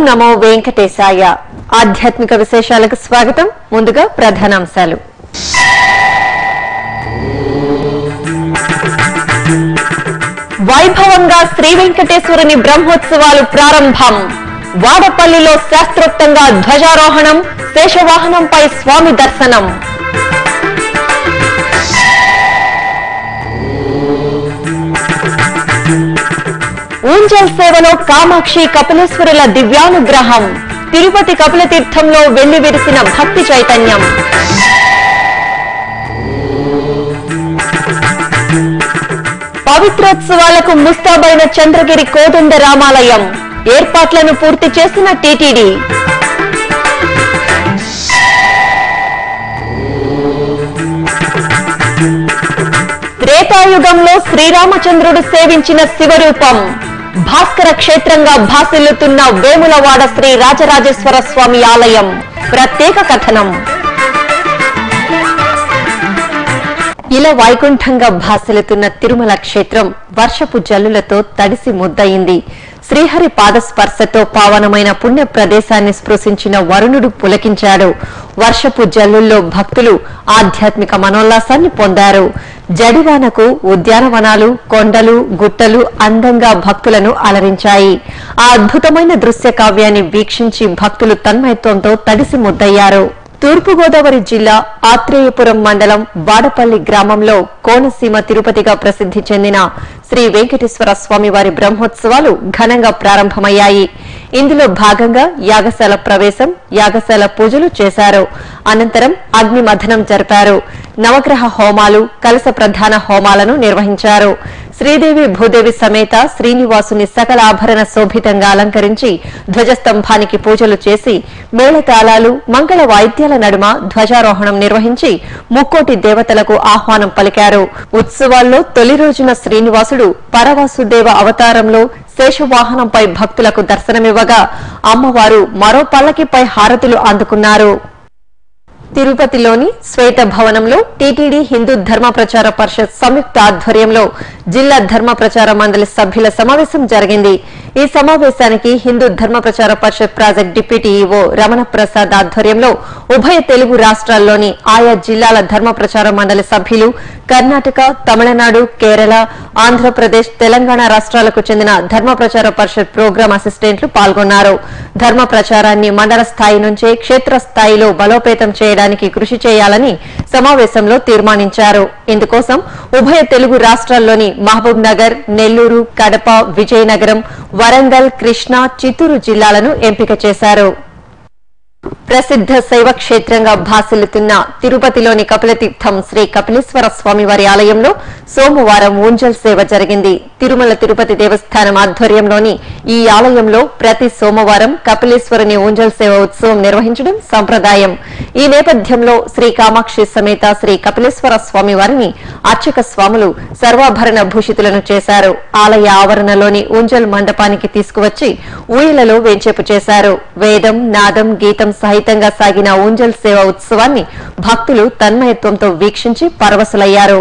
నమో వెంకటేశాయ ఆధ్యాత్మిక విశేషాలకు స్వాగతం ముందుగా ప్రధానాంశాలు వైభవంగా శ్రీ వెంకటేశ్వరుని బ్రహ్మోత్సవాలు ప్రారంభం వాడపల్లిలో శాస్త్రోక్తంగా ధ్వజారోహణం శేషవాహనంపై స్వామి దర్శనం ఊంజల్ సేవలో కామాక్షి కపిలేశ్వరుల దివ్యానుగ్రహం తిరుపతి కపిలతీర్థంలో వెళ్లి విరిసిన భక్తి చైతన్యం పవిత్రోత్సవాలకు ముస్తాబైన చంద్రగిరి కోదండ రామాలయం ఏర్పాట్లను పూర్తి చేసిన టీటీడీ త్రేతాయుగంలో శ్రీరామచంద్రుడు సేవించిన శివరూపం భాస్కర క్షేత్రంగా భాసిల్లుతున్న వేములవాడ శ్రీ రాజరాజేశ్వర స్వామి ఆలయం ప్రత్యేక కథనం ఇలా వైకుంఠంగా భాసిల్లుతున్న తిరుమల క్షేత్రం వర్షపు జల్లులతో తడిసి ముద్దయింది శ్రీహరి పాదస్పర్శతో పావనమైన పుణ్య ప్రదేశాన్ని స్పృశించిన వరుణుడు పులకించాడు వర్షపు జల్లుల్లో భక్తులు ఆధ్యాత్మిక మనోల్లాసాన్ని పొందారు జడివానకు ఉద్యానవనాలు కొండలు గుట్టలు అందంగా భక్తులను అలరించాయి ఆ అద్భుతమైన దృశ్య కావ్యాన్ని వీక్షించి భక్తులు తన్మయత్వంతో తడిసి ముద్దయ్యారు తూర్పుగోదావరి జిల్లా ఆత్రేయపురం మండలం వాడపల్లి గ్రామంలో కోనసీమ తిరుపతిగా ప్రసిద్ధి చెందిన శ్రీ వెంకటేశ్వర స్వామి వారి బ్రహ్మోత్సవాలు ఘనంగా ప్రారంభమయ్యాయి ఇందులో భాగంగా యాగశాల ప్రవేశం యాగశాల పూజలు చేశారు అనంతరం అగ్ని మథనం జరిపారు నవగ్రహ హోమాలు కలస ప్రధాన హోమాలను నిర్వహించారు శ్రీదేవి భూదేవి సమేత శ్రీనివాసుని సకల ఆభరణ శోభితంగా అలంకరించి ధ్వజస్తంభానికి పూజలు చేసి మేళతాళాలు మంగళ వాయిద్యాల నడుమ ధ్వజారోహణం నిర్వహించి ముక్కోటి దేవతలకు ఆహ్వానం పలికారు ఉత్సవాల్లో తొలి రోజున శ్రీనివాసుడు పరవాసుదేవ అవతారంలో శేషవాహనంపై భక్తులకు దర్శనమివ్వగా అమ్మవారు మరో పల్లకిపై హారతులు అందుకున్నారు తిరుపతిలోని శ్వేత భవనంలో టీటీడీ హిందూ ధర్మ ప్రచార పరిషత్ సంయుక్త ఆధ్వర్యంలో జిల్లా ధర్మ ప్రచార మండలి సభ్యుల సమావేశం జరిగింది ఈ సమావేశానికి Hindu Dharma Prachara Parishad project deputy EO Ramana Prasad ఆధ్వర్యంలో ఉభయ తెలుగు రాష్ట్రాల్లోని ఆయా జిల్లాల ధర్మ ప్రచార మండలి సభ్యులు కర్ణాటక తమిళనాడు కేరళ ఆంధ్రప్రదేశ్ తెలంగాణ రాష్ట్రాలకు చెందిన ధర్మ ప్రచార పరిషత్ ప్రోగ్రాం అసిస్టెంట్లు పాల్గొన్నారు ధర్మ ప్రచారాన్ని మండల స్థాయి నుంచే క్షేత్ర స్థాయిలో బలోపేతం చేయడానికి కృషి చేయాలని సమావేశంలో తీర్మానించారు ఇందుకోసం ఉభయ తెలుగు రాష్ట్రాల్లోని మహబూబ్ నగర్ నెల్లూరు కడప విజయనగరం వరంగల్ కృష్ణా చిత్తూరు జిల్లాలను ఎంపిక చేశారు ప్రసిద్ధ శైవ క్షేత్రంగా భాసిల్లుతున్న తిరుపతిలోని కపిలతీర్థం శ్రీ కపిలేశ్వర స్వామి వారి ఆలయంలో సోమవారం ఊంజల్ సేవ జరిగింది తిరుమల తిరుపతి దేవస్థానం ఆధ్వర్యంలోని ఈ ఆలయంలో ప్రతి సోమవారం కపిలేశ్వరుని ఊంజల్ సేవ ఉత్సవం నిర్వహించడం సంప్రదాయం ఈ నేపథ్యంలో శ్రీ కామాక్షి సమేత శ్రీ కపిలేశ్వర స్వామి వారిని అర్చక స్వాములు సర్వాభరణ భూషితులను చేశారు ఆలయ ఆవరణలోని ఊంజల్ మండపానికి తీసుకువచ్చి ఊయలలో వేంచేపు చేశారు వేదం నాదం గీతం సహితంగా సాగిన ఊంజల్ సేవ ఉత్సవాన్ని భక్తులు తన్మయత్వంతో వీక్షించి పరవశులయ్యారు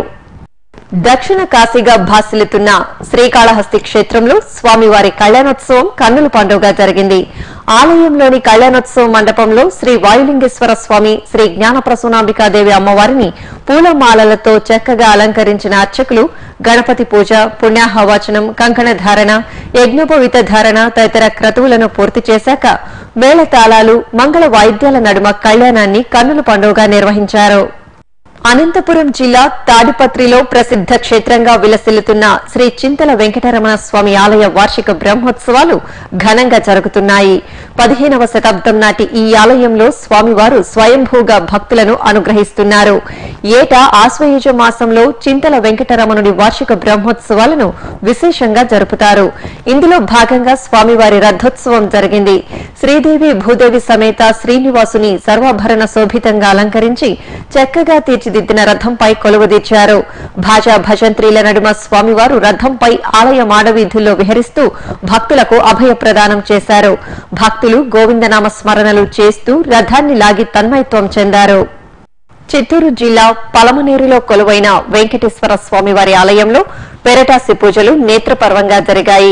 దక్షిణ కాశీగా భాసిల్లుతున్న శ్రీకాళహస్తి క్షేత్రంలో స్వామివారి కళ్యాణోత్సవం కన్నుల పండుగ జరిగింది ఆలయంలోని కళ్యాణోత్సవ మండపంలో శ్రీ వాయులింగేశ్వర స్వామి శ్రీ జ్ఞానప్రసూనాంబికాదేవి అమ్మవారిని పూలమాలలతో చక్కగా అలంకరించిన అర్చకులు గణపతి పూజ పుణ్యాహవాచనం కంకణ ధారణ యజ్ఞోపవిత ధారణ తదితర క్రతువులను పూర్తి చేశాక మేళతాళాలు మంగళ వాయిద్యాల నడుమ కళ్యాణాన్ని కన్నుల పండుగ నిర్వహించారు అనంతపురం జిల్లా తాడిపత్రిలో ప్రసిద్ధ క్షేత్రంగా విలసిల్లుతున్న శ్రీ చింతల వెంకటరమణ స్వామి ఆలయ వార్షిక బ్రహ్మోత్సవాలు ఘనంగా జరుగుతున్నాయి పదిహేనవ శతాబ్దం నాటి ఈ ఆలయంలో స్వామివారు స్వయంభూగా భక్తులను అనుగ్రహిస్తున్నారు ఏటా ఆశ్వయుజ మాసంలో చింతల వెంకటరమణుడి వార్షిక బ్రహ్మోత్సవాలను విశేషంగా జరుపుతారు ఇందులో భాగంగా స్వామివారి రథోత్సవం జరిగింది శ్రీదేవి భూదేవి సమేత శ్రీనివాసుని సర్వాభరణ శోభితంగా అలంకరించి చక్కగా తీర్చిదిద్దిన రథంపై కొలువుదీర్చారు భాజా భజంత్రీల నడుమ స్వామివారు రథంపై ఆలయ మాడవీధుల్లో విహరిస్తూ భక్తులకు అభయ ప్రదానం చేశారు భక్తులు గోవిందనామ స్మరణలు చేస్తూ రథాన్ని లాగి తన్మయత్వం చెందారు చిత్తూరు జిల్లా పలమనేరులో కొలువైన వెంకటేశ్వర స్వామివారి ఆలయంలో పెరటాసి పూజలు నేత్రపర్వంగా జరిగాయి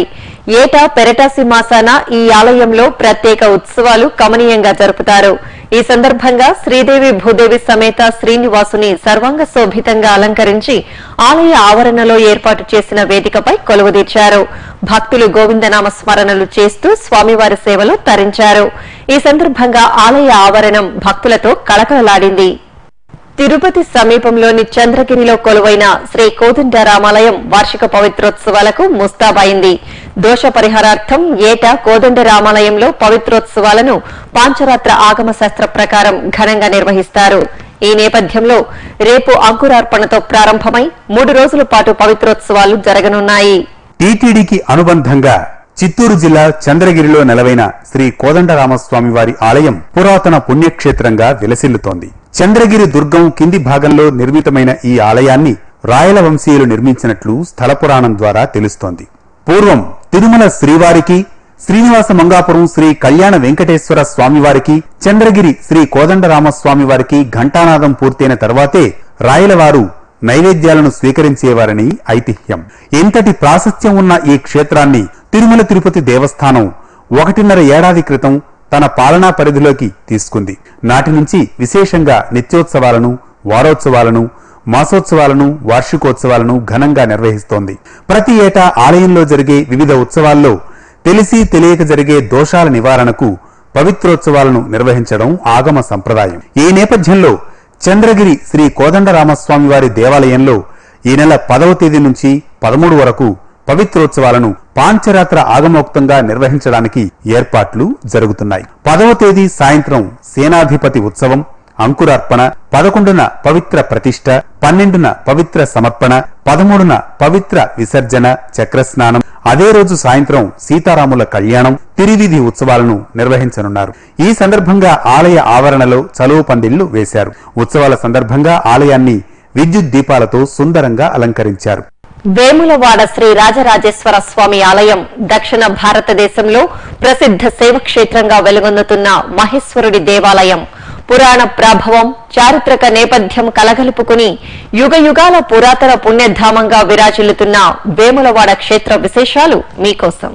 ఏటా పెరటాసి మాసాన ఈ ఆలయంలో ప్రత్యేక ఉత్సవాలు కమనీయంగా జరుపుతారు ఈ సందర్భంగా శ్రీదేవి భూదేవి సమేత శ్రీనివాసుని సర్వాంగ శోభితంగా అలంకరించి ఆలయ ఆవరణలో ఏర్పాటు చేసిన వేదికపై కొలువుదీర్చారు భక్తులు గోవిందనామ స్మరణలు చేస్తూ స్వామివారి సేవలు తరించారు ఈ సందర్భంగా ఆలయ ఆవరణం భక్తులతో కళకళలాడింది తిరుపతి సమీపంలోని చంద్రగిరిలో కొలువైన శ్రీ కోదండరామాలయం వార్షిక పవిత్రోత్సవాలకు ముస్తాబైంది దోష పరిహారార్థం ఏటా కోదండరామాలయంలో పవిత్రోత్సవాలను పాంచరాత్ర ఆగమ శాస్త్ర ప్రకారం ఘనంగా నిర్వహిస్తారు ఈ నేపథ్యంలో రేపు అంకురార్పణతో ప్రారంభమై మూడు రోజుల పాటు పవిత్రోత్సవాలు జరగనున్నాయి టీటీడీకి అనుబంధంగా చిత్తూరు జిల్లా చంద్రగిరిలో నెలవైన శ్రీ కోదండరామస్వామి వారి ఆలయం పురాతన పుణ్యక్షేత్రంగా విలసిల్లుతోంది చంద్రగిరి దుర్గం కింది భాగంలో నిర్మితమైన ఈ ఆలయాన్ని రాయల వంశీయులు నిర్మించినట్లు స్థల పురాణం ద్వారా తెలుస్తోంది పూర్వం తిరుమల శ్రీవారికి శ్రీనివాస మంగాపురం శ్రీ కళ్యాణ వెంకటేశ్వర స్వామివారికి చంద్రగిరి శ్రీ కోదండరామస్వామి వారికి ఘంటానాదం పూర్తయిన తర్వాతే రాయలవారు నైవేద్యాలను స్వీకరించేవారని ఐతిహ్యం ఎంతటి ప్రాశస్త్యం ఉన్న ఈ క్షేత్రాన్ని తిరుమల తిరుపతి దేవస్థానం ఒకటిన్నర ఏడాది క్రితం తన పాలనా పరిధిలోకి తీసుకుంది నాటి నుంచి విశేషంగా నిత్యోత్సవాలను వారోత్సవాలను మాసోత్సవాలను వార్షికోత్సవాలను ఘనంగా నిర్వహిస్తోంది ప్రతి ఏటా ఆలయంలో జరిగే వివిధ ఉత్సవాల్లో తెలిసి తెలియక జరిగే దోషాల నివారణకు పవిత్రోత్సవాలను నిర్వహించడం ఆగమ సంప్రదాయం ఈ నేపథ్యంలో చంద్రగిరి శ్రీ కోదండరామస్వామి వారి దేవాలయంలో ఈ నెల పదవ తేదీ నుంచి పదమూడు వరకు పవిత్రోత్సవాలను పాంచరాత్ర ఆగమోక్తంగా నిర్వహించడానికి ఏర్పాట్లు జరుగుతున్నాయి పదవ తేదీ సాయంత్రం సేనాధిపతి ఉత్సవం అంకురార్పణ పదకొండున పవిత్ర ప్రతిష్ట పన్నెండున పవిత్ర సమర్పణ పదమూడున పవిత్ర విసర్జన చక్రస్నానం అదే రోజు సాయంత్రం సీతారాముల కళ్యాణం తిరివిధి ఉత్సవాలను నిర్వహించనున్నారు ఈ సందర్భంగా ఆలయ ఆవరణలో చలువ పందిళ్లు వేశారు ఉత్సవాల సందర్భంగా ఆలయాన్ని విద్యుత్ దీపాలతో సుందరంగా అలంకరించారు వేములవాడ శ్రీ రాజరాజేశ్వర స్వామి ఆలయం దక్షిణ భారతదేశంలో ప్రసిద్ధ శైవక్షేత్రంగా వెలుగొందుతున్న మహేశ్వరుడి దేవాలయం పురాణ ప్రభావం చారిత్రక నేపథ్యం కలగలుపుకుని యుగ యుగాల పురాతన పుణ్యధామంగా విరాజిల్లుతున్న వేములవాడ క్షేత్ర విశేషాలు మీకోసం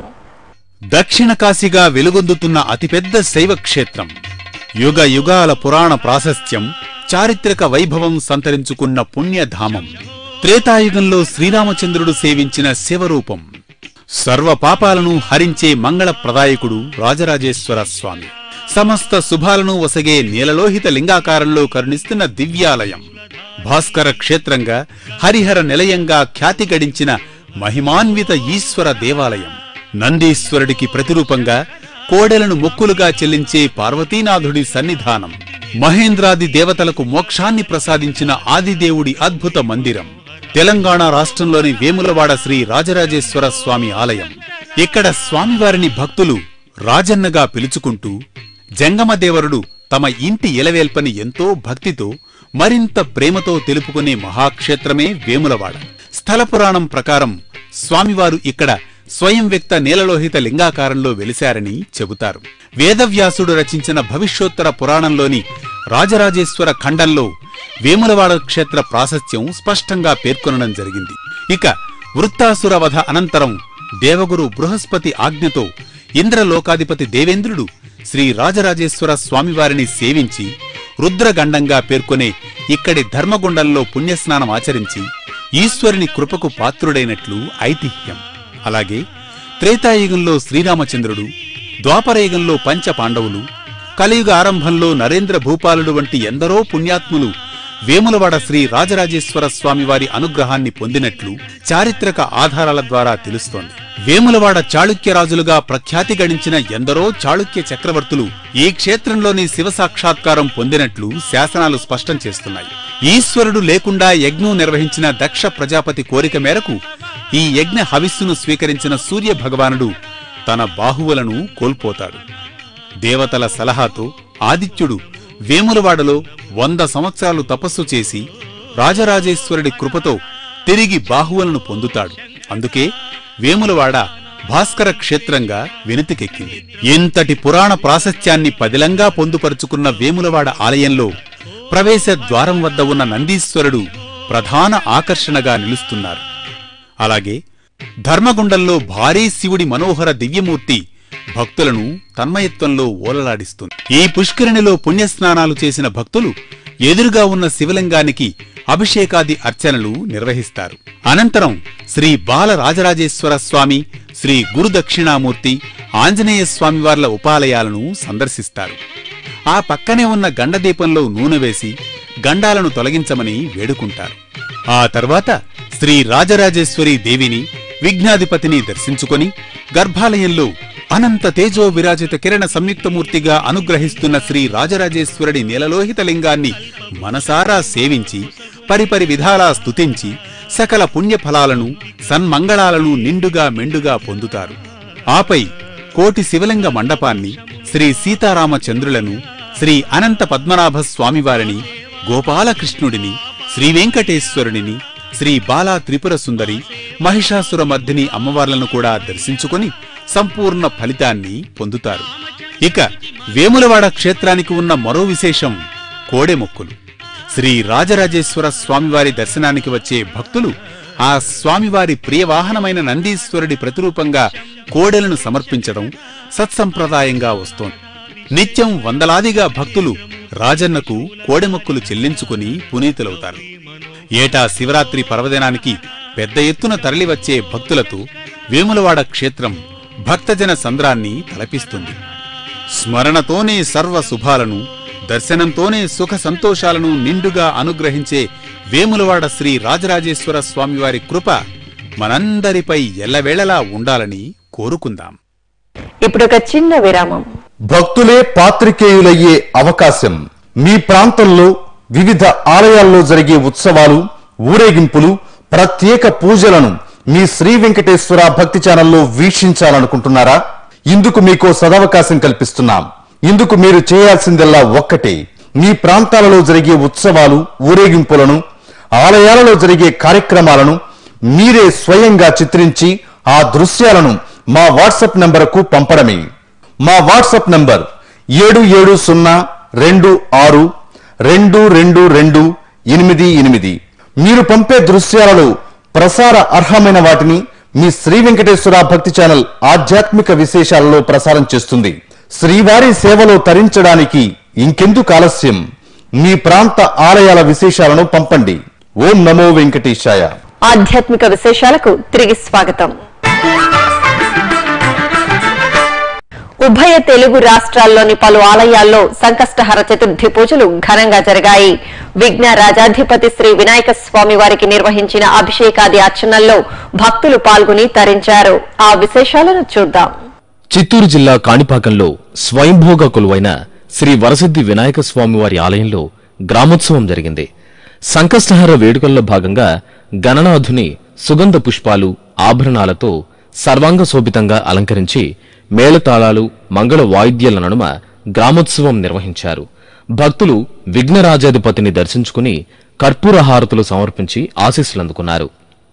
దక్షిణ కాశీగా వెలుగొందుతున్న అతిపెద్ద శైవ క్షేత్రం యుగ యుగాల పురాణ ప్రాశస్త్యం చారిత్రక వైభవం సంతరించుకున్న పుణ్యధామం త్రేతాయుగంలో శ్రీరామచంద్రుడు సేవించిన శివరూపం సర్వ పాపాలను హరించే మంగళప్రదాయకుడు రాజరాజేశ్వర స్వామి సమస్త శుభాలను వసగే నీలలోహిత లింగాకారంలో కరుణిస్తున్న దివ్యాలయం భాస్కర క్షేత్రంగా హరిహర నిలయంగా ఖ్యాతి గడించిన మహిమాన్విత ఈశ్వర దేవాలయం నందీశ్వరుడికి ప్రతిరూపంగా కోడెలను మొక్కులుగా చెల్లించే పార్వతీనాథుడి సన్నిధానం మహేంద్రాది దేవతలకు మోక్షాన్ని ప్రసాదించిన ఆదిదేవుడి అద్భుత మందిరం తెలంగాణ రాష్ట్రంలోని వేములవాడ శ్రీ రాజరాజేశ్వర స్వామి ఆలయం ఇక్కడ స్వామివారిని భక్తులు రాజన్నగా పిలుచుకుంటూ జంగమదేవరుడు తమ ఇంటి ఇలవేల్పని ఎంతో భక్తితో మరింత ప్రేమతో తెలుపుకునే మహాక్షేత్రమే వేములవాడ స్థల పురాణం ప్రకారం స్వామివారు ఇక్కడ స్వయం వ్యక్త నీలలోహిత లింగాకారంలో వెలిశారని చెబుతారు వేదవ్యాసుడు రచించిన భవిష్యోత్తర పురాణంలోని రాజరాజేశ్వర ఖండంలో వేములవాడ క్షేత్ర ప్రాశస్త్యం స్పష్టంగా పేర్కొనడం జరిగింది ఇక వృత్తాసుర వధ అనంతరం దేవగురు బృహస్పతి ఆజ్ఞతో ఇంద్రలోకాధిపతి దేవేంద్రుడు శ్రీ రాజరాజేశ్వర స్వామివారిని సేవించి రుద్రగండంగా పేర్కొనే ఇక్కడి ధర్మగుండంలో పుణ్యస్నానం ఆచరించి ఈశ్వరుని కృపకు పాత్రుడైనట్లు ఐతిహ్యం అలాగే త్రేతాయుగంలో శ్రీరామచంద్రుడు ద్వాపరయుగంలో పంచ పాండవులు కలియుగ ఆరంభంలో నరేంద్ర భూపాలుడు వంటి ఎందరో పుణ్యాత్ములు వేములవాడ శ్రీ రాజరాజేశ్వర స్వామివారి అనుగ్రహాన్ని పొందినట్లు చారిత్రక ఆధారాల ద్వారా తెలుస్తోంది వేములవాడ చాళుక్య రాజులుగా ప్రఖ్యాతి గడించిన ఎందరో చాళుక్య చక్రవర్తులు ఈ క్షేత్రంలోని శివ సాక్షాత్కారం పొందినట్లు శాసనాలు స్పష్టం చేస్తున్నాయి ఈశ్వరుడు లేకుండా యజ్ఞం నిర్వహించిన దక్ష ప్రజాపతి కోరిక మేరకు ఈ యజ్ఞ హవిస్సును స్వీకరించిన సూర్య భగవానుడు తన బాహువులను కోల్పోతాడు దేవతల సలహాతో ఆదిత్యుడు వేములవాడలో వంద సంవత్సరాలు తపస్సు చేసి రాజరాజేశ్వరుడి కృపతో తిరిగి బాహువులను పొందుతాడు అందుకే వేములవాడ భాస్కర క్షేత్రంగా వెనుతికెక్కింది ఎంతటి పురాణ ప్రాశస్త్యాన్ని పదిలంగా పొందుపరుచుకున్న వేములవాడ ఆలయంలో ప్రవేశ ద్వారం వద్ద ఉన్న నందీశ్వరుడు ప్రధాన ఆకర్షణగా నిలుస్తున్నారు అలాగే ధర్మగుండంలో భారీ శివుడి మనోహర దివ్యమూర్తి భక్తులను తన్మయత్వంలో ఓలలాడిస్తుంది ఈ పుష్కరిణిలో పుణ్యస్నానాలు చేసిన భక్తులు ఎదురుగా ఉన్న శివలింగానికి అభిషేకాది అర్చనలు నిర్వహిస్తారు అనంతరం శ్రీ బాల రాజరాజేశ్వర స్వామి శ్రీ గురు దక్షిణామూర్తి ఆంజనేయ స్వామివార్ల ఉపాలయాలను సందర్శిస్తారు ఆ పక్కనే ఉన్న గండదీపంలో నూనె వేసి గండాలను తొలగించమని వేడుకుంటారు ఆ తర్వాత శ్రీ రాజరాజేశ్వరి దేవిని విఘ్నాధిపతిని దర్శించుకొని గర్భాలయంలో అనంత తేజో విరాజిత కిరణ సంయుక్తమూర్తిగా అనుగ్రహిస్తున్న శ్రీ రాజరాజేశ్వరుడి నీలలోహిత లింగాన్ని మనసారా సేవించి పరిపరి విధాలా స్తుతించి సకల పుణ్యఫలాలను సన్మంగళాలను నిండుగా మెండుగా పొందుతారు ఆపై కోటి శివలింగ మండపాన్ని శ్రీ సీతారామచంద్రులను శ్రీ అనంత పద్మనాభ స్వామివారిని గోపాలకృష్ణుడిని శ్రీ వెంకటేశ్వరుడిని శ్రీ బాలా త్రిపుర సుందరి మహిషాసుర మర్దిని అమ్మవార్లను కూడా దర్శించుకొని సంపూర్ణ ఫలితాన్ని పొందుతారు ఇక వేములవాడ క్షేత్రానికి ఉన్న మరో విశేషం కోడెమొక్కులు శ్రీ రాజరాజేశ్వర స్వామివారి దర్శనానికి వచ్చే భక్తులు ఆ స్వామివారి ప్రియవాహనమైన నందీశ్వరుడి ప్రతిరూపంగా కోడెలను సమర్పించడం సత్సంప్రదాయంగా వస్తోంది నిత్యం వందలాదిగా భక్తులు రాజన్నకు కోడెమొక్కులు చెల్లించుకుని పునీతులవుతారు ఏటా శివరాత్రి పర్వదినానికి పెద్ద ఎత్తున తరలివచ్చే భక్తులతో వేములవాడ క్షేత్రం భక్తజన సంద్రాన్ని తలపిస్తుంది స్మరణతోనే సర్వ శుభాలను దర్శనంతోనే సుఖ సంతోషాలను నిండుగా అనుగ్రహించే వేములవాడ శ్రీ రాజరాజేశ్వర స్వామివారి కృప మనందరిపై ఎల్లవేళలా ఉండాలని కోరుకుందాం ఇప్పుడు ఒక చిన్న విరామం భక్తులే పాత్రికేయులయ్యే అవకాశం మీ ప్రాంతంలో వివిధ ఆలయాల్లో జరిగే ఉత్సవాలు ఊరేగింపులు ప్రత్యేక పూజలను మీ శ్రీ వెంకటేశ్వర భక్తి ఛానల్లో వీక్షించాలనుకుంటున్నారా ఇందుకు మీకో సదవకాశం కల్పిస్తున్నాం ఇందుకు మీరు చేయాల్సిందల్లా ఒక్కటే మీ ప్రాంతాలలో జరిగే ఉత్సవాలు ఊరేగింపులను ఆలయాలలో జరిగే కార్యక్రమాలను మీరే స్వయంగా చిత్రించి ఆ దృశ్యాలను మా వాట్సాప్ నంబరుకు పంపడమే మా వాట్సాప్ నంబర్ ఏడు ఏడు సున్నా రెండు ఆరు రెండు రెండు రెండు ఎనిమిది ఎనిమిది మీరు పంపే దృశ్యాలలో ప్రసార అర్హమైన వాటిని మీ శ్రీ వెంకటేశ్వర భక్తి ఛానల్ ఆధ్యాత్మిక విశేషాలలో ప్రసారం చేస్తుంది శ్రీవారి సేవలో తరించడానికి ఇంకెందుకు ఆలస్యం మీ ప్రాంత ఆలయాల విశేషాలను పంపండి ఓం నమో వెంకటేశాయ ఆధ్యాత్మిక విశేషాలకు తిరిగి స్వాగతం ఉభయ తెలుగు రాష్ట్రాల్లోని పలు ఆలయాల్లో సంకష్టహర చతుర్థి పూజలు ఘనంగా జరిగాయి విఘ్న రాజాధిపతి శ్రీ వినాయక స్వామి వారికి నిర్వహించిన అభిషేకాది అర్చనల్లో భక్తులు పాల్గొని తరించారు ఆ విశేషాలను చూద్దాం చిత్తూరు జిల్లా కాణిపాకంలో స్వయంభోగ కొలువైన శ్రీ వరసిద్ధి వినాయక స్వామివారి ఆలయంలో గ్రామోత్సవం జరిగింది సంకష్టహర వేడుకల్లో భాగంగా గణనాథుని సుగంధ పుష్పాలు ఆభరణాలతో సర్వాంగ శోభితంగా అలంకరించి మేళతాళాలు మంగళ వాయిద్యాల నడుమ గ్రామోత్సవం నిర్వహించారు భక్తులు విఘ్నరాజాధిపతిని దర్శించుకుని కర్పూర హారతులు సమర్పించి ఆశీస్సులందుకున్నారు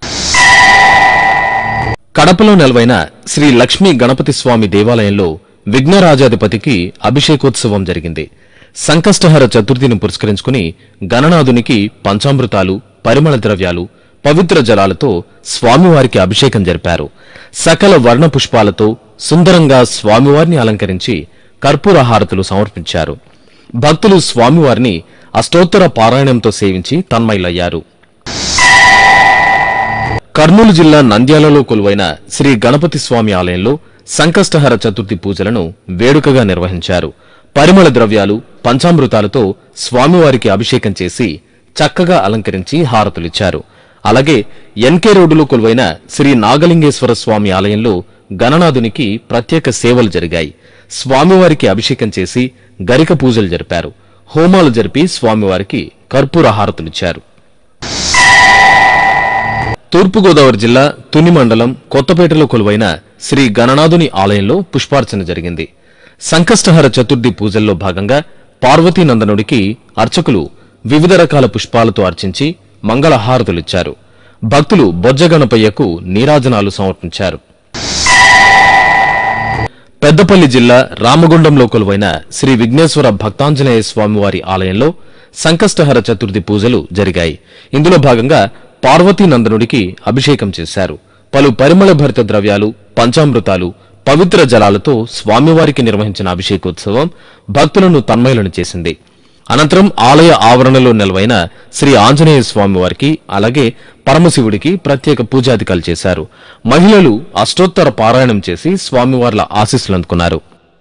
కడపలో నెలవైన శ్రీ లక్ష్మీ గణపతి స్వామి దేవాలయంలో విఘ్నరాజాధిపతికి అభిషేకోత్సవం జరిగింది సంకష్టహర చతుర్థిని పురస్కరించుకుని గణనాథునికి పంచామృతాలు పరిమళ ద్రవ్యాలు పవిత్ర జలాలతో స్వామివారికి అభిషేకం జరిపారు సకల వర్ణ పుష్పాలతో సుందరంగా స్వామివారిని అలంకరించి కర్పూర హారతులు సమర్పించారు భక్తులు స్వామివారిని అష్టోత్తర పారాయణంతో సేవించి తన్మయులయ్యారు కర్నూలు జిల్లా నంద్యాలలో కొలువైన శ్రీ గణపతి స్వామి ఆలయంలో సంకష్టహర చతుర్థి పూజలను వేడుకగా నిర్వహించారు పరిమళ ద్రవ్యాలు పంచామృతాలతో స్వామివారికి అభిషేకం చేసి చక్కగా అలంకరించి హారతులిచ్చారు అలాగే ఎన్కే రోడ్డులో కొలువైన శ్రీ నాగలింగేశ్వర స్వామి ఆలయంలో గణనాథునికి ప్రత్యేక సేవలు జరిగాయి స్వామివారికి అభిషేకం చేసి గరిక పూజలు జరిపారు హోమాలు జరిపి స్వామివారికి కర్పూర హారతులిచ్చారు తూర్పుగోదావరి జిల్లా తుని మండలం కొత్తపేటలో కొలువైన శ్రీ గణనాథుని ఆలయంలో పుష్పార్చన జరిగింది సంకష్టహర చతుర్థి పూజల్లో భాగంగా పార్వతీనందనుడికి అర్చకులు వివిధ రకాల పుష్పాలతో అర్చించి మంగళహారతులిచ్చారు భక్తులు బొజ్జగణపయ్యకు నీరాజనాలు సమర్పించారు పెద్దపల్లి జిల్లా రామగుండంలో కొలువైన శ్రీ విఘ్నేశ్వర భక్తాంజనేయ స్వామివారి ఆలయంలో సంకష్టహర చతుర్థి పూజలు జరిగాయి ఇందులో భాగంగా పార్వతీనందనుడికి అభిషేకం చేశారు పలు పరిమళ భరిత ద్రవ్యాలు పంచామృతాలు పవిత్ర జలాలతో స్వామివారికి నిర్వహించిన అభిషేకోత్సవం భక్తులను తన్మయులను చేసింది అనంతరం ఆలయ ఆవరణలో నెలవైన శ్రీ ఆంజనేయ స్వామివారికి అలాగే పరమశివుడికి ప్రత్యేక పూజాధికాలు చేశారు మహిళలు అష్టోత్తర పారాయణం చేసి స్వామివార్ల ఆశీస్సులు అందుకున్నారు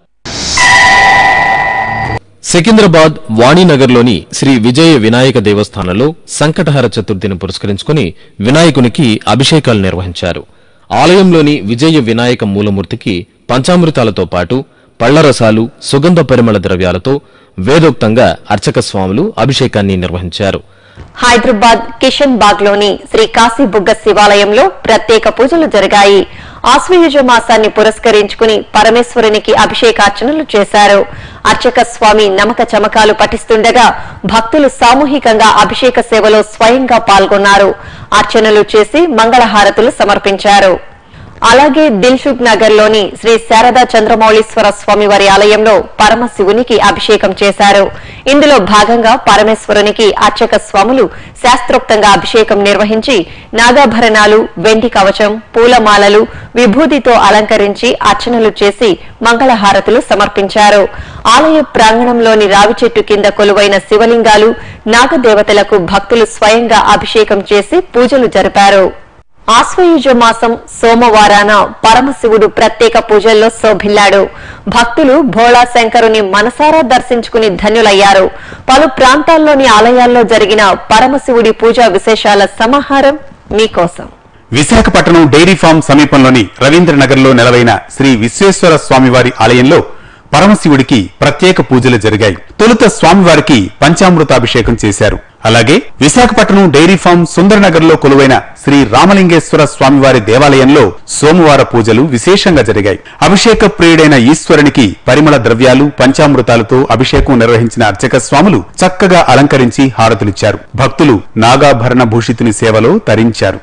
సికింద్రాబాద్ వాణినగర్లోని శ్రీ విజయ వినాయక దేవస్థానంలో సంకటహర చతుర్థిని పురస్కరించుకుని వినాయకునికి అభిషేకాలు నిర్వహించారు ఆలయంలోని విజయ వినాయక మూలమూర్తికి పంచామృతాలతో పాటు పళ్లరసాలు సుగంధ పరిమళ ద్రవ్యాలతో వేదోక్తంగా అర్చక స్వాములు అభిషేకాన్ని నిర్వహించారు హైదరాబాద్ కిషన్ బాగ్ లోని శ్రీ కాశీబుగ్గ శివాలయంలో ప్రత్యేక పూజలు జరిగాయి ఆశ్వయుజ మాసాన్ని పురస్కరించుకుని పరమేశ్వరునికి అభిషేకార్చనలు చేశారు అర్చక స్వామి నమక చమకాలు పఠిస్తుండగా భక్తులు సామూహికంగా అభిషేక సేవలో స్వయంగా పాల్గొన్నారు అర్చనలు చేసి మంగళహారతులు సమర్పించారు అలాగే దిల్సుఖ్ నగర్ లోని శ్రీ శారదా చంద్రమౌళీశ్వర స్వామి వారి ఆలయంలో పరమశివునికి అభిషేకం చేశారు ఇందులో భాగంగా పరమేశ్వరునికి అర్చక స్వాములు శాస్త్రోక్తంగా అభిషేకం నిర్వహించి నాగాభరణాలు వెండి కవచం పూలమాలలు విభూతితో అలంకరించి అర్చనలు చేసి మంగళహారతులు సమర్పించారు ఆలయ ప్రాంగణంలోని రావి చెట్టు కింద కొలువైన శివలింగాలు నాగదేవతలకు భక్తులు స్వయంగా అభిషేకం చేసి పూజలు జరిపారు ఆశ్వయుజ మాసం సోమవారాన పరమశివుడు ప్రత్యేక పూజల్లో శోభిల్లాడు భక్తులు భోళా శంకరుని మనసారా దర్శించుకుని ధన్యులయ్యారు పలు ప్రాంతాల్లోని ఆలయాల్లో జరిగిన పరమశివుడి పూజా విశేషాల సమాహారం మీకోసం విశాఖపట్నం డైరీ ఫామ్ సమీపంలోని రవీంద్రనగర్లో నెలవైన శ్రీ విశ్వేశ్వర స్వామివారి ఆలయంలో పరమశివుడికి ప్రత్యేక పూజలు జరిగాయి తొలుత స్వామివారికి పంచామృతాభిషేకం చేశారు అలాగే విశాఖపట్నం డైరీ ఫామ్ సుందరనగర్ లో కొలువైన శ్రీ రామలింగేశ్వర స్వామివారి దేవాలయంలో సోమవార పూజలు విశేషంగా జరిగాయి అభిషేక ప్రియుడైన ఈశ్వరునికి పరిమళ ద్రవ్యాలు పంచామృతాలతో అభిషేకం నిర్వహించిన అర్చక స్వాములు చక్కగా అలంకరించి హారతులిచ్చారు భక్తులు నాగాభరణ భూషితుని సేవలో తరించారు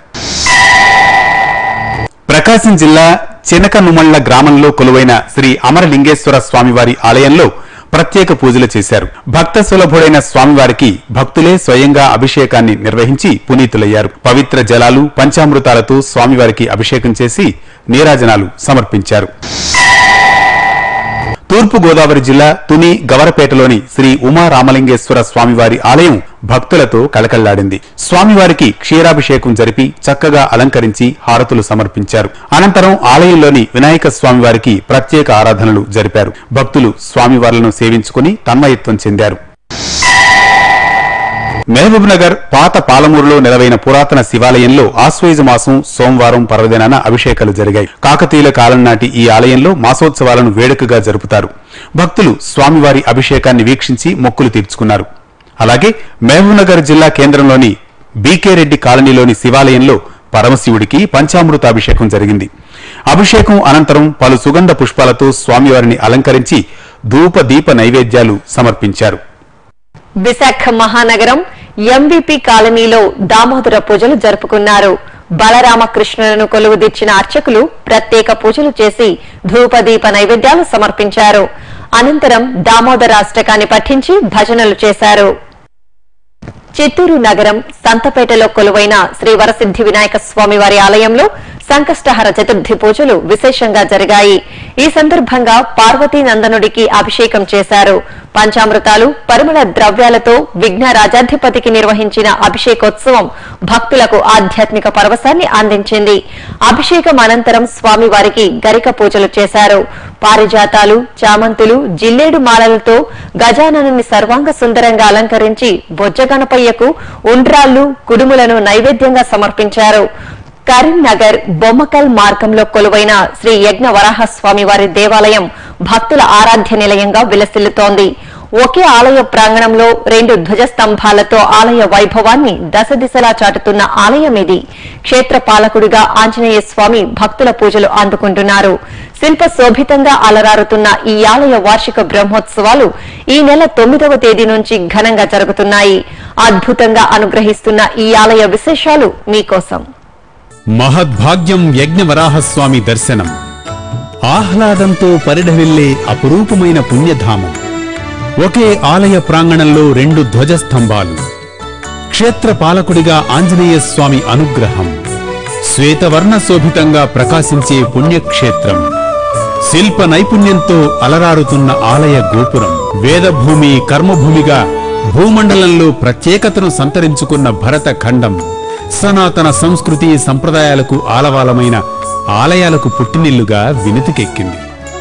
ప్రకాశం జిల్లా చినకనుమళ్ల గ్రామంలో కొలువైన శ్రీ అమరలింగేశ్వర స్వామివారి ఆలయంలో ప్రత్యేక పూజలు చేశారు భక్త సులభుడైన స్వామివారికి భక్తులే స్వయంగా అభిషేకాన్ని నిర్వహించి పునీతులయ్యారు పవిత్ర జలాలు పంచామృతాలతో స్వామివారికి అభిషేకం చేసి నీరాజనాలు సమర్పించారు తూర్పు గోదావరి జిల్లా తుని గవరపేటలోని శ్రీ ఉమా రామలింగేశ్వర స్వామివారి ఆలయం భక్తులతో కళకళ్లాడింది స్వామివారికి క్షీరాభిషేకం జరిపి చక్కగా అలంకరించి హారతులు సమర్పించారు అనంతరం ఆలయంలోని వినాయక స్వామివారికి ప్రత్యేక ఆరాధనలు జరిపారు భక్తులు స్వామివార్లను సేవించుకుని తన్మయత్వం చెందారు మహబూబ్ నగర్ పాత పాలమూరులో నెలవైన పురాతన శివాలయంలో ఆశ్వయుజ మాసం సోమవారం పర్వదినాన అభిషేకాలు జరిగాయి కాకతీయుల కాలం నాటి ఈ ఆలయంలో మాసోత్సవాలను వేడుకగా జరుపుతారు భక్తులు స్వామివారి అభిషేకాన్ని వీక్షించి మొక్కులు తీర్చుకున్నారు అలాగే మహబూబ్ నగర్ జిల్లా కేంద్రంలోని బీకే రెడ్డి కాలనీలోని శివాలయంలో పరమశివుడికి పంచామృతాభిషేకం జరిగింది అభిషేకం అనంతరం పలు సుగంధ పుష్పాలతో స్వామివారిని అలంకరించి ధూప దీప నైవేద్యాలు సమర్పించారు విశాఖ మహానగరం ఎంవిపి కాలనీలో దామోదర పూజలు జరుపుకున్నారు బలరామకృష్ణులను కొలువుదీర్చిన అర్చకులు ప్రత్యేక పూజలు చేసి ధూపదీప నైవేద్యాలు సమర్పించారు అనంతరం దామోదరాష్టకాన్ని పఠించి భజనలు చేశారు చిత్తూరు నగరం సంతపేటలో కొలువైన శ్రీ వరసిద్ధి వినాయక స్వామి వారి ఆలయంలో సంకష్టహర చతుర్థి పూజలు విశేషంగా జరిగాయి ఈ సందర్భంగా పార్వతీ నందనుడికి అభిషేకం చేశారు పంచామృతాలు పరిమళ ద్రవ్యాలతో విఘ్న రాజాధిపతికి నిర్వహించిన అభిషేకోత్సవం భక్తులకు ఆధ్యాత్మిక పరవశాన్ని అందించింది అభిషేకం అనంతరం స్వామివారికి గరిక పూజలు చేశారు పారిజాతాలు చామంతులు జిల్లేడు మాలలతో గజాననుని సర్వాంగ సుందరంగా అలంకరించి బొజ్జ గణపయ్యకు ఉండ్రాళ్లు కుడుములను నైవేద్యంగా సమర్పించారు కరీంనగర్ బొమ్మకల్ మార్గంలో కొలువైన శ్రీ యజ్ఞ వరాహస్వామి వారి దేవాలయం భక్తుల ఆరాధ్య నిలయంగా విలసిల్లుతోంది ఒకే ఆలయ ప్రాంగణంలో రెండు ధ్వజస్తంభాలతో ఆలయ వైభవాన్ని దశ దిశలా చాటుతున్న ఆలయం ఇది క్షేత్ర పాలకుడిగా ఆంజనేయ స్వామి భక్తుల పూజలు అందుకుంటున్నారు శిల్ప శోభితంగా అలరారుతున్న ఈ ఆలయ వార్షిక బ్రహ్మోత్సవాలు ఈ నెల తొమ్మిదవ తేదీ నుంచి ఘనంగా జరుగుతున్నాయి అద్భుతంగా అనుగ్రహిస్తున్న ఈ ఆలయ విశేషాలు మీకోసం మహద్భాగ్యం యజ్ఞవరాహస్వామి దర్శనం ఆహ్లాదంతో పరిఢవిల్లే అపురూపమైన పుణ్యధామం ఒకే ఆలయ ప్రాంగణంలో రెండు ధ్వజస్తంభాలు క్షేత్ర పాలకుడిగా ఆంజనేయ స్వామి అనుగ్రహం శ్వేతవర్ణ శోభితంగా ప్రకాశించే పుణ్యక్షేత్రం శిల్ప నైపుణ్యంతో అలరారుతున్న ఆలయ గోపురం వేదభూమి కర్మభూమిగా భూమండలంలో ప్రత్యేకతను సంతరించుకున్న భరత ఖండం సనాతన సంస్కృతి సంప్రదాయాలకు ఆలవాలమైన ఆలయాలకు పుట్టినిల్లుగా వినుతికెక్కింది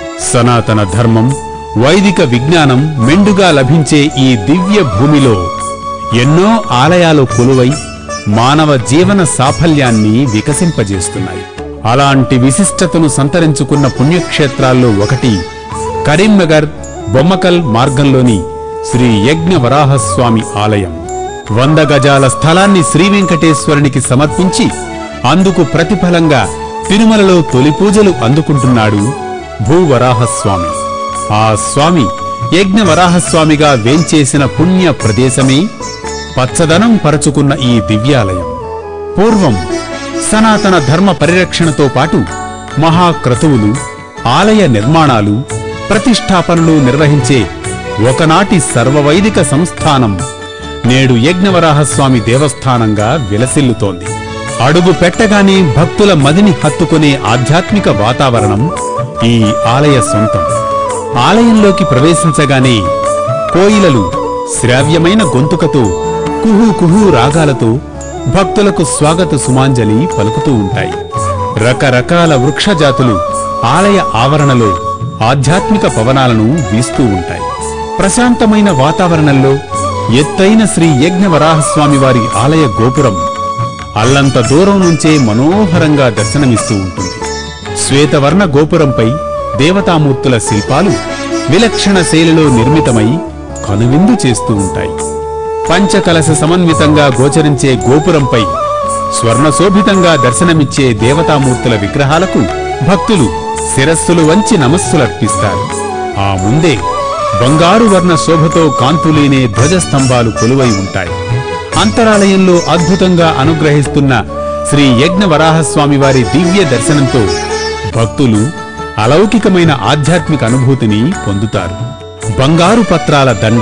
సనాతన ధర్మం వైదిక విజ్ఞానం మెండుగా లభించే ఈ దివ్య భూమిలో ఎన్నో ఆలయాలు కొలువై మానవ జీవన సాఫల్యాన్ని వికసింపజేస్తున్నాయి అలాంటి విశిష్టతను సంతరించుకున్న పుణ్యక్షేత్రాల్లో ఒకటి కరీంనగర్ బొమ్మకల్ మార్గంలోని శ్రీ యజ్ఞ వరాహస్వామి ఆలయం వంద గజాల స్థలాన్ని శ్రీ వెంకటేశ్వరునికి సమర్పించి అందుకు ప్రతిఫలంగా తిరుమలలో తొలి పూజలు అందుకుంటున్నాడు భూవరాహస్వామి ఆ స్వామి యజ్ఞ వరాహస్వామిగా వేంచేసిన పుణ్య ప్రదేశమే పచ్చదనం పరచుకున్న ఈ దివ్యాలయం పూర్వం సనాతన ధర్మ పరిరక్షణతో పాటు మహాక్రతువులు ఆలయ నిర్మాణాలు ప్రతిష్టాపనలు నిర్వహించే ఒకనాటి సర్వవైదిక సంస్థానం నేడు యజ్ఞవరాహస్వామి దేవస్థానంగా విలసిల్లుతోంది అడుగు పెట్టగానే భక్తుల మదిని హత్తుకునే ఆధ్యాత్మిక వాతావరణం ఈ ఆలయ సొంతం ఆలయంలోకి ప్రవేశించగానే కోయిలలు శ్రావ్యమైన గొంతుకతో కుహు కుహు రాగాలతో భక్తులకు స్వాగత సుమాంజలి పలుకుతూ ఉంటాయి రకరకాల వృక్షజాతులు ఆలయ ఆవరణలో ఆధ్యాత్మిక పవనాలను వీస్తూ ఉంటాయి ప్రశాంతమైన వాతావరణంలో ఎత్తైన శ్రీ యజ్ఞవరాహస్వామి వారి ఆలయ గోపురం అల్లంత దూరం నుంచే మనోహరంగా దర్శనమిస్తూ ఉంటుంది శ్వేతవర్ణ గోపురంపై దేవతామూర్తుల శిల్పాలు విలక్షణ శైలిలో నిర్మితమై కనువిందు చేస్తూ ఉంటాయి పంచకలశ సమన్వితంగా గోచరించే గోపురంపై స్వర్ణశోభితంగా దర్శనమిచ్చే దేవతామూర్తుల విగ్రహాలకు భక్తులు శిరస్సులు వంచి నమస్సులర్పిస్తారు ఆ ముందే బంగారు వర్ణ శోభతో కాంతులీనే ధ్వజస్తంభాలు కొలువై ఉంటాయి అంతరాలయంలో అద్భుతంగా అనుగ్రహిస్తున్న శ్రీ యజ్ఞ వరాహస్వామి వారి దివ్య దర్శనంతో భక్తులు అలౌకికమైన ఆధ్యాత్మిక అనుభూతిని పొందుతారు బంగారు పత్రాల దండ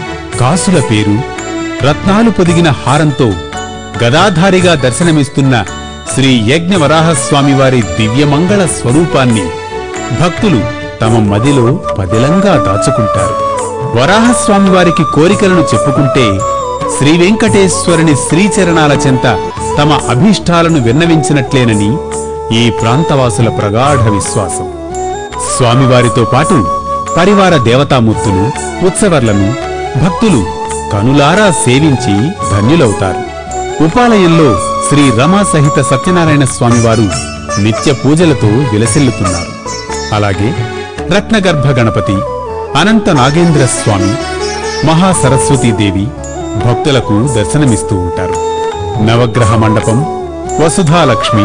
కాసుల పేరు రత్నాలు పొదిగిన హారంతో గదాధారిగా దర్శనమిస్తున్న శ్రీ యజ్ఞ వరాహస్వామి వారి దివ్యమంగళ స్వరూపాన్ని భక్తులు తమ మదిలో పదిలంగా దాచుకుంటారు వరాహస్వామి వారికి కోరికలను చెప్పుకుంటే శ్రీ వెంకటేశ్వరుని శ్రీచరణాల చెంత తమ అభీష్టాలను విన్నవించినట్లేనని ఈ ప్రాంతవాసుల ప్రగాఢ విశ్వాసం స్వామివారితో పాటు పరివార దేవతామూర్తులు ఉత్సవర్లను భక్తులు కనులారా సేవించి ధన్యులవుతారు ఉపాలయంలో శ్రీ రమా సహిత సత్యనారాయణ స్వామివారు నిత్య పూజలతో విలసిల్లుతున్నారు అలాగే రత్నగర్భ గణపతి అనంత నాగేంద్ర స్వామి మహాసరస్వతీదేవి భక్తులకు దర్శనమిస్తూ ఉంటారు నవగ్రహ మండపం వసుధాలక్ష్మి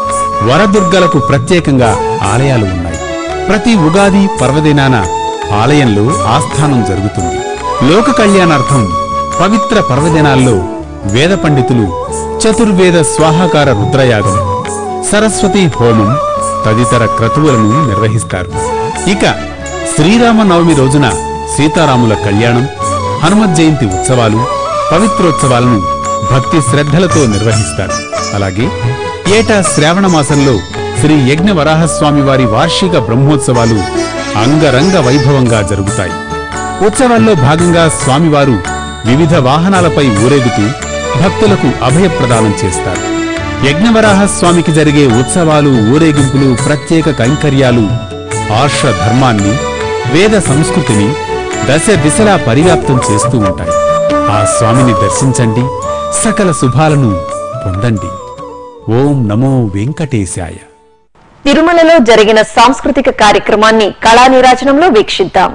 వరదుర్గలకు ప్రత్యేకంగా ఆలయాలు ఉన్నాయి ప్రతి ఉగాది పర్వదినాన ఆలయంలో ఆస్థానం జరుగుతుంది లోక కళ్యాణార్థం పవిత్ర పర్వదినాల్లో వేద పండితులు చతుర్వేద స్వాహాకార రుద్రయాగం సరస్వతి హోమం తదితర క్రతువులను నిర్వహిస్తారు ఇక శ్రీరామ నవమి రోజున సీతారాముల కళ్యాణం హనుమత్ జయంతి ఉత్సవాలు పవిత్రోత్సవాలను భక్తి శ్రద్ధలతో నిర్వహిస్తారు అలాగే ఏటా శ్రావణ మాసంలో శ్రీ యజ్ఞ వరాహస్వామి వారి వార్షిక బ్రహ్మోత్సవాలు అంగరంగ వైభవంగా జరుగుతాయి ఉత్సవాల్లో భాగంగా స్వామివారు వివిధ వాహనాలపై ఊరేగుతూ భక్తులకు అభయప్రదానం చేస్తారు యజ్ఞవరాహ స్వామికి జరిగే ఉత్సవాలు ఊరేగింపులు ప్రత్యేక కైంకర్యాలు ఆర్ష ధర్మాన్ని వేద సంస్కృతిని దశ దిశలా పరివ్యాప్తం చేస్తూ ఉంటాయి ఆ స్వామిని దర్శించండి సకల శుభాలను పొందండి ఓం నమో వెంకటేశాయ తిరుమలలో జరిగిన సాంస్కృతిక కార్యక్రమాన్ని కళా నీరాజనంలో వీక్షిద్దాం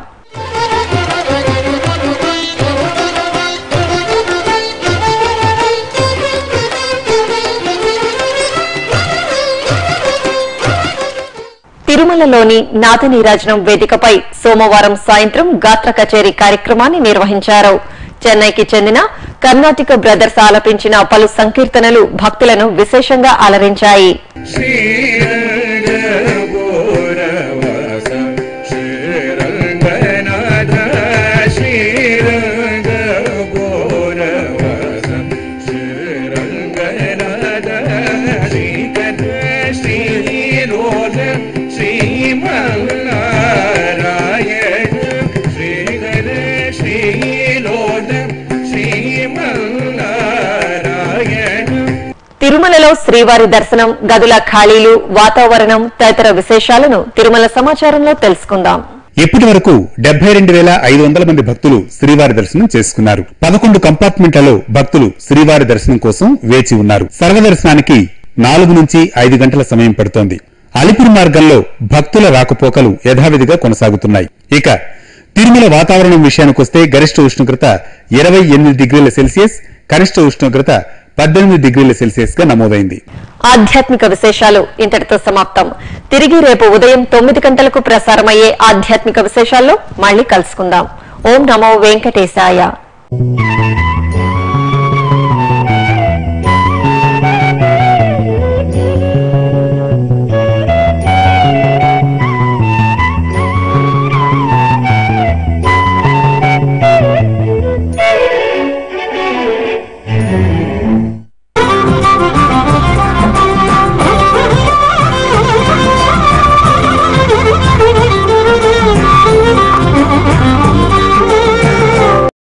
తిరుమలలోని నాద నీరాజనం వేదికపై సోమవారం సాయంత్రం గాత్ర కచేరీ కార్యక్రమాన్ని నిర్వహించారు చెన్నైకి చెందిన కర్ణాటక బ్రదర్స్ ఆలపించిన పలు సంకీర్తనలు భక్తులను విశేషంగా అలరించాయి శ్రీరంగోరవాస శ్రీరంగనాథ శ్రీరంగోరవాస శ్రీరంగనాథ శ్రీకర తిరుమలలో శ్రీవారి దర్శనం గదుల ఖాళీలు వాతావరణం తదితర విశేషాలను తిరుమల సమాచారంలో తెలుసుకుందాం ఇప్పటి వరకు డెబ్బై రెండు వేల ఐదు వందల మంది భక్తులు శ్రీవారి దర్శనం చేసుకున్నారు పదకొండు కంపార్ట్మెంట్లలో భక్తులు శ్రీవారి దర్శనం కోసం వేచి ఉన్నారు సర్వదర్శనానికి నాలుగు నుంచి ఐదు గంటల సమయం పడుతోంది అలిపిరి మార్గంలో భక్తుల రాకపోకలు యథావిధిగా కొనసాగుతున్నాయి ఇక తిరుమల వాతావరణం విషయానికొస్తే గరిష్ట ఉష్ణోగ్రత ఇరవై ఎనిమిది డిగ్రీల సెల్సియస్ కనిష్ట ఉష్ణోగ్రత పద్దెనిమిది డిగ్రీల సెల్సియస్ గా నమోదైంది ఆధ్యాత్మిక విశేషాలు ఇంతటితో సమాప్తం తిరిగి రేపు ఉదయం తొమ్మిది గంటలకు ప్రసారమయ్యే ఆధ్యాత్మిక విశేషాల్లో మళ్ళీ కలుసుకుందాం ఓం నమో వెంకటేశాయ